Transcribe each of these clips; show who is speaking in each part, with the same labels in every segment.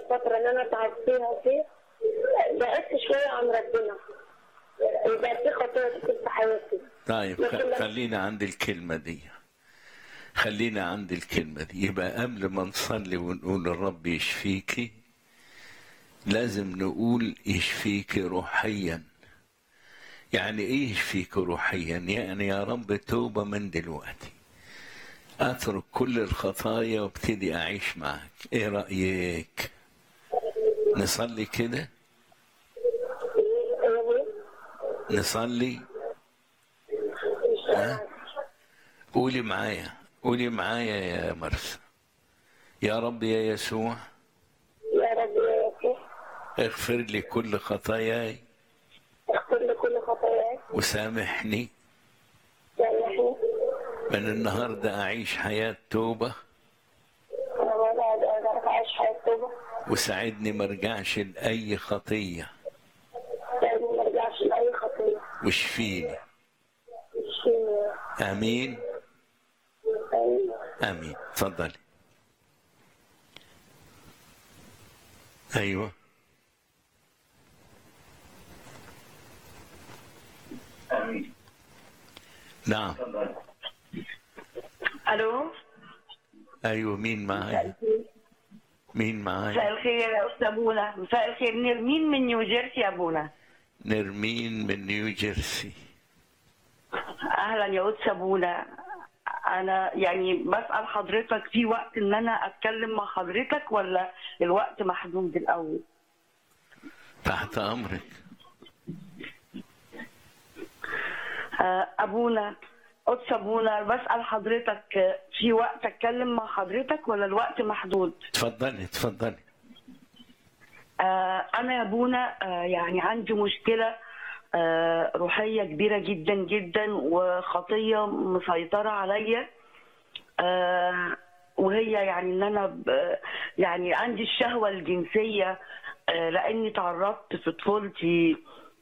Speaker 1: الفترة اللي أنا تعبت فيها دي بعدت شوية عن ربنا بقى في خطايا كتير في حياتي
Speaker 2: طيب
Speaker 1: لكن
Speaker 2: خ-
Speaker 1: لما-
Speaker 2: خلينا عند الكلمة دي خلينا عند الكلمة دي يبقى قبل ما نصلي ونقول الرب يشفيكي لازم نقول يشفيكي روحيا يعني ايه يشفيك روحيا يعني يا رب توبة من دلوقتي اترك كل الخطايا وابتدي اعيش معك ايه رأيك نصلي كده نصلي ها؟ قولي معايا قولي معايا يا مرسى يا رب يا يسوع
Speaker 1: يا رب يا يسوع
Speaker 2: اغفر لي كل خطاياي
Speaker 1: اغفر لي كل خطاياي
Speaker 2: وسامحني
Speaker 1: سامحني
Speaker 2: من النهارده اعيش حياه توبه
Speaker 1: أنا ما بعد أقدر أعيش حياة توبة
Speaker 2: وساعدني ما ارجعش لاي خطيه
Speaker 1: لازم ما أرجعش لأي خطية
Speaker 2: واشفيني
Speaker 1: اشفيني
Speaker 2: امين
Speaker 1: آمين
Speaker 2: امين اتفضلي ايوه نعم
Speaker 3: الو
Speaker 2: ايوه مين معايا مين
Speaker 3: مساء
Speaker 2: معايا
Speaker 3: الخير يا استاذ ابونا مساء الخير نرمين من نيوجيرسي يا ابونا
Speaker 2: نرمين من نيوجيرسي
Speaker 3: اهلا يا استاذ ابونا انا يعني بسال حضرتك في وقت ان انا اتكلم مع حضرتك ولا الوقت محدود الاول
Speaker 2: تحت امرك
Speaker 3: آه، ابونا قدس ابونا بسال حضرتك آه، في وقت اتكلم مع حضرتك ولا الوقت محدود
Speaker 2: اتفضلي اتفضلي
Speaker 3: آه، أنا يا بونا آه، يعني عندي مشكلة آه، روحية كبيرة جدا جدا وخطية مسيطرة عليا آه، وهي يعني إن أنا ب- يعني عندي الشهوة الجنسية آه، لأني تعرضت في طفولتي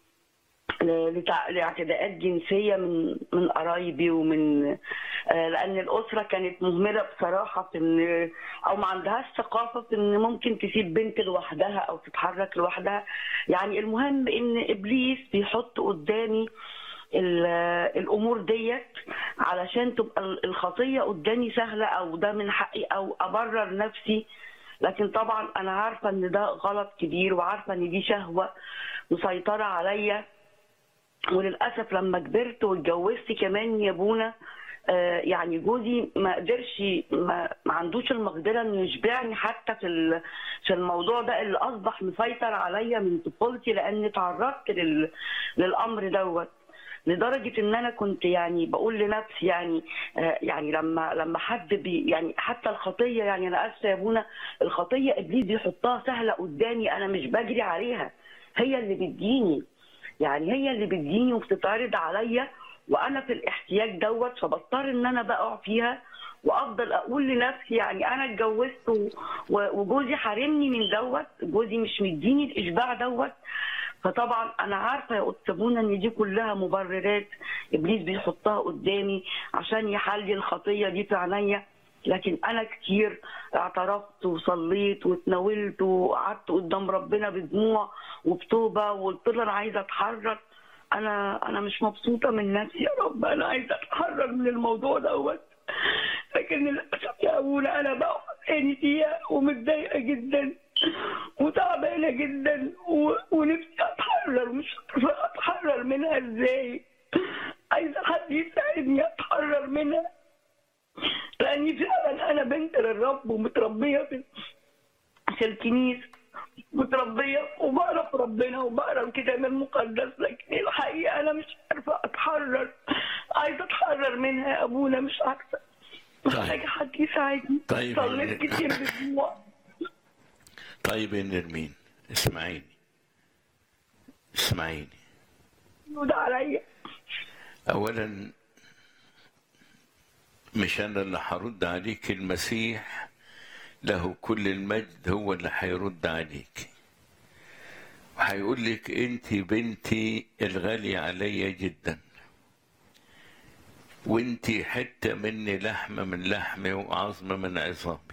Speaker 3: ل- لتع- لاعتداءات جنسية من من قرايبي ومن آه، لأن الأسرة كانت مهملة بصراحة في إن أو ما عندهاش ثقافة في إن ممكن تسيب بنت لوحدها أو تتحرك لوحدها يعني المهم إن إبليس بيحط قدامي ال- الأمور ديت علشان تبقى الخطية قدامي سهلة أو ده من حقي أو أبرر نفسي لكن طبعا أنا عارفة إن ده غلط كبير وعارفة إن دي شهوة مسيطرة عليا وللاسف لما كبرت واتجوزت كمان يا بونا آه، يعني جوزي ما قدرش ما, ما عندوش المقدره انه يشبعني حتى في ال- في الموضوع ده اللي اصبح مسيطر عليا من طفولتي لاني تعرضت لل للامر دوت لدرجه ان انا كنت يعني بقول لنفسي يعني آه، يعني لما لما حد بي يعني حتى الخطيه يعني انا اسفه يا ابونا الخطيه ابليس بيحطها سهله قدامي انا مش بجري عليها هي اللي بتجيني يعني هي اللي بتجيني وبتتعرض عليا وانا في الاحتياج دوت فبضطر ان انا بقع فيها وافضل اقول لنفسي يعني انا اتجوزت و- و- وجوزي حارمني من دوت جوزي مش مديني الاشباع دوت فطبعا انا عارفه يا قطبونه ان دي كلها مبررات ابليس بيحطها قدامي عشان يحلي الخطيه دي في عينيا لكن انا كتير اعترفت وصليت واتناولت وقعدت قدام ربنا بدموع وبتوبه وقلت له انا عايزه اتحرر انا انا مش مبسوطه من نفسي يا رب انا عايزه اتحرر من الموضوع دوت لكن للاسف يا ابونا انا بقى عيني فيها ومتضايقه جدا وتعبانه جدا و... ونفسي اتحرر مش عارفه اتحرر منها ازاي عايزه حد يساعدني اتحرر منها لاني فعلا انا بنت للرب ومتربيه في في الكنيسه متربيه وبعرف ربنا وبقرا الكتاب المقدس لكن الحقيقه انا مش عارفه اتحرر عايزه اتحرر منها يا ابونا مش عارفه محتاجه حد يساعدني
Speaker 2: طيب.
Speaker 3: صليت كتير بدموع
Speaker 2: طيب يا نرمين اسمعيني اسمعيني
Speaker 3: وده عليا
Speaker 2: اولا مش انا اللي هرد عليك المسيح له كل المجد هو اللي هيرد عليك وهيقول لك انت بنتي الغالية عليا جدا وانت حتة مني لحمة من لحمي وعظم من عظامي